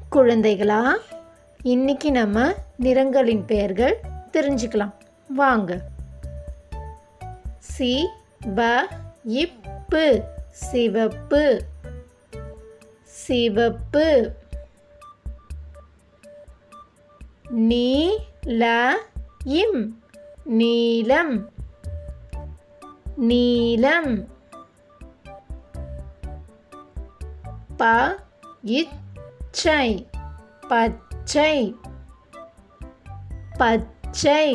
குழந்தைகளா இன்னைக்கு நம்ம நிறங்களின் பெயர்கள் தெரிஞ்சுக்கலாம் வாங்க சி வ இப்பு சிவப்பு சிவப்பு நீ ல இம் நீலம் நீலம் ப இச்சை பச்சை பச்சை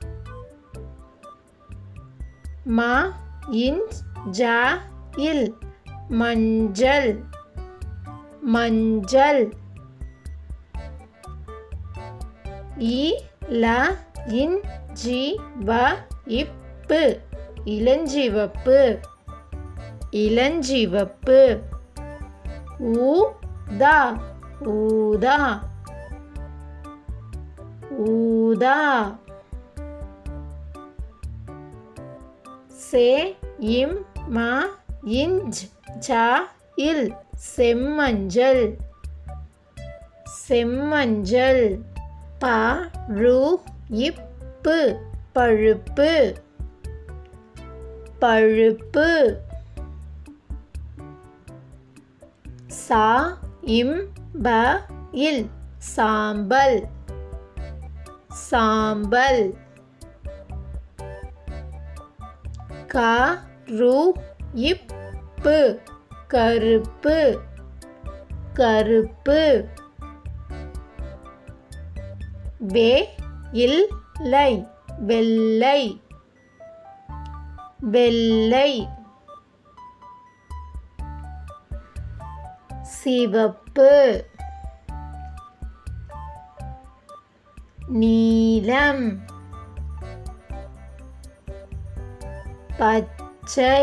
ம இன் ஜ இல் மஞ்சள் மஞ்சள் இ ல இன் ஜி வ இப்பு இளஞ்சிவப்பு இளஞ்சிவப்பு ஊதா ஊதா ஊதா சே இம் ம இஞ்ச் ஜ இல் செம்மஞ்சள் செம்மஞ்சள் ப ரு இப்பு பழுப்பு பழுப்பு சா இம் ப இல் சாம்பல் சாம்பல் க ரு இப்பு கருப்பு கருப்பு வே இல் லை வெள்ளை வெள்ளை சிவப்பு நீலம் பச்சை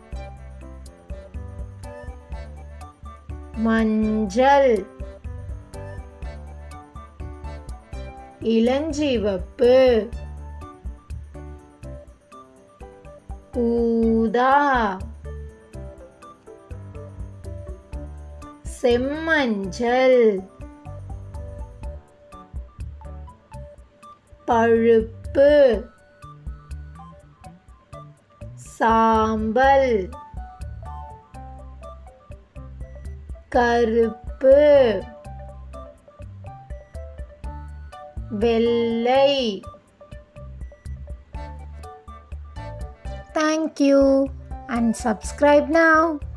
மஞ்சள் இளஞ்சிவப்பு ஊதா செம்மஞ்சள் பழுப்பு சாம்பல் கருப்பு வெள்ளை Thank you and subscribe now.